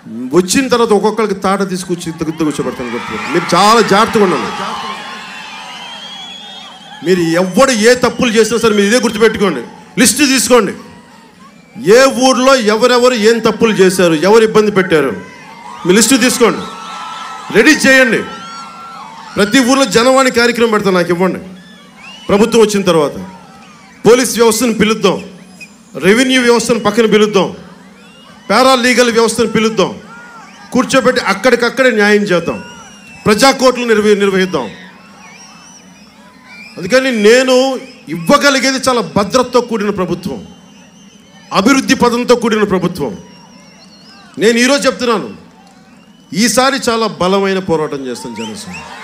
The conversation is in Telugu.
వచ్చిన తర్వాత ఒక్కొక్కరికి తాట తీసుకొచ్చి దగ్గర కూర్చోబెడతాను గుర్తుపెట్టుకోండి. మీరు చాలా జాగ్రత్తగా ఉండండి మీరు ఎవడు ఏ తప్పులు చేసినా సరే మీరు ఇదే గుర్తుపెట్టుకోండి లిస్ట్ తీసుకోండి ఏ ఊర్లో ఎవరెవరు ఏం తప్పులు చేశారు ఎవరు ఇబ్బంది పెట్టారు మీ లిస్టు తీసుకోండి రెడీ చేయండి ప్రతి ఊర్లో జనవాణి కార్యక్రమం పెడతాను నాకు ఇవ్వండి ప్రభుత్వం వచ్చిన తర్వాత పోలీస్ వ్యవస్థను పిలుద్దాం రెవెన్యూ వ్యవస్థను పక్కన పిలుద్దాం పారా లీగల్ వ్యవస్థను పిలుద్దాం కూర్చోబెట్టి అక్కడికక్కడే న్యాయం చేద్దాం ప్రజా కోర్టులు నిర్వ నిర్వహిద్దాం అందుకని నేను ఇవ్వగలిగేది చాలా భద్రతతో కూడిన ప్రభుత్వం అభివృద్ధి పదంతో కూడిన ప్రభుత్వం నేను ఈరోజు చెప్తున్నాను ఈసారి చాలా బలమైన పోరాటం చేస్తాను జనసేన